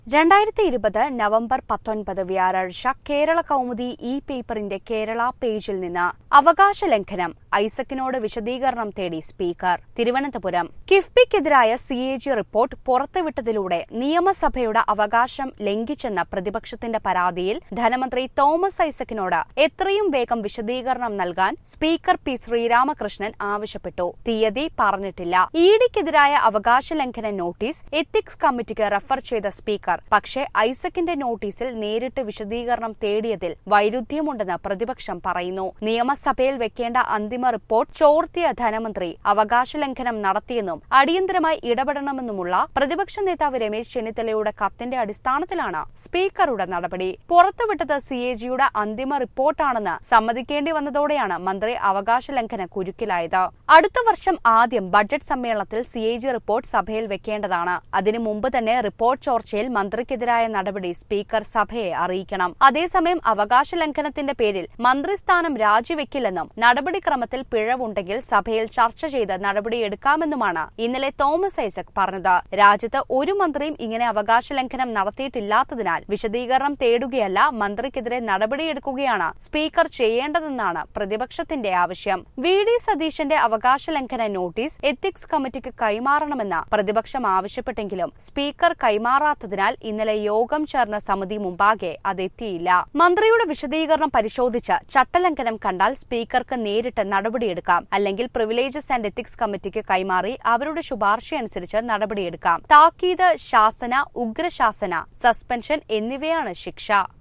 രണ്ടായിരത്തി ഇരുപത് നവംബർ പത്തൊൻപത് വ്യാഴാഴ്ച കേരള കൗമുദി ഇ പേപ്പറിന്റെ കേരള പേജിൽ നിന്ന് അവകാശ ലംഘനം ഐസക്കിനോട് വിശദീകരണം തേടി സ്പീക്കർ തിരുവനന്തപുരം കിഫ്ബിക്കെതിരായ സി എ ജി റിപ്പോർട്ട് പുറത്തുവിട്ടതിലൂടെ നിയമസഭയുടെ അവകാശം ലംഘിച്ചെന്ന പ്രതിപക്ഷത്തിന്റെ പരാതിയിൽ ധനമന്ത്രി തോമസ് ഐസക്കിനോട് എത്രയും വേഗം വിശദീകരണം നൽകാൻ സ്പീക്കർ പി ശ്രീരാമകൃഷ്ണൻ ആവശ്യപ്പെട്ടു തീയതി പറഞ്ഞിട്ടില്ല ഇഡിക്കെതിരായ അവകാശ ലംഘന നോട്ടീസ് എത്തിക്സ് കമ്മിറ്റിക്ക് റഫർ ചെയ്ത സ്പീക്കർ പക്ഷേ ഐസക്കിന്റെ നോട്ടീസിൽ നേരിട്ട് വിശദീകരണം തേടിയതിൽ വൈരുദ്ധ്യമുണ്ടെന്ന് പ്രതിപക്ഷം പറയുന്നു നിയമസഭയിൽ വെക്കേണ്ട അന്തിമ റിപ്പോർട്ട് ചോർത്തിയ ധനമന്ത്രി അവകാശ ലംഘനം നടത്തിയെന്നും അടിയന്തരമായി ഇടപെടണമെന്നുമുള്ള പ്രതിപക്ഷ നേതാവ് രമേശ് ചെന്നിത്തലയുടെ കത്തിന്റെ അടിസ്ഥാനത്തിലാണ് സ്പീക്കറുടെ നടപടി പുറത്തുവിട്ടത് സി എ ജിയുടെ അന്തിമ റിപ്പോർട്ടാണെന്ന് സമ്മതിക്കേണ്ടി വന്നതോടെയാണ് മന്ത്രി അവകാശ ലംഘന കുരുക്കിലായത് അടുത്ത വർഷം ആദ്യം ബഡ്ജറ്റ് സമ്മേളനത്തിൽ സി എ ജി റിപ്പോർട്ട് സഭയിൽ വെക്കേണ്ടതാണ് അതിനു മുമ്പ് തന്നെ റിപ്പോർട്ട് ചോർച്ചയിൽ മന്ത്രിക്കെതിരായ നടപടി സ്പീക്കർ സഭയെ അറിയിക്കണം അതേസമയം അവകാശ ലംഘനത്തിന്റെ പേരിൽ മന്ത്രിസ്ഥാനം രാജിവെക്കില്ലെന്നും നടപടിക്രമത്തിൽ പിഴവുണ്ടെങ്കിൽ സഭയിൽ ചർച്ച ചെയ്ത് നടപടിയെടുക്കാമെന്നുമാണ് ഇന്നലെ തോമസ് ഐസക് പറഞ്ഞത് രാജ്യത്ത് ഒരു മന്ത്രിയും ഇങ്ങനെ അവകാശ ലംഘനം നടത്തിയിട്ടില്ലാത്തതിനാൽ വിശദീകരണം തേടുകയല്ല മന്ത്രിക്കെതിരെ നടപടിയെടുക്കുകയാണ് സ്പീക്കർ ചെയ്യേണ്ടതെന്നാണ് പ്രതിപക്ഷത്തിന്റെ ആവശ്യം വി ഡി സതീശന്റെ അവകാശ ലംഘന നോട്ടീസ് എത്തിക്സ് കമ്മിറ്റിക്ക് കൈമാറണമെന്ന് പ്രതിപക്ഷം ആവശ്യപ്പെട്ടെങ്കിലും സ്പീക്കർ കൈമാറാത്തതിനാൽ ഇന്നലെ യോഗം ചേർന്ന സമിതി മുമ്പാകെ അതെത്തിയില്ല മന്ത്രിയുടെ വിശദീകരണം പരിശോധിച്ച് ചട്ടലംഘനം കണ്ടാൽ സ്പീക്കർക്ക് നേരിട്ട് നടപടിയെടുക്കാം അല്ലെങ്കിൽ പ്രിവിലേജസ് ആൻഡ് എത്തിക്സ് കമ്മിറ്റിക്ക് കൈമാറി അവരുടെ ശുപാർശയനുസരിച്ച് നടപടിയെടുക്കാം താക്കീത് ശാസന ഉഗ്രശാസന സസ്പെൻഷൻ എന്നിവയാണ് ശിക്ഷ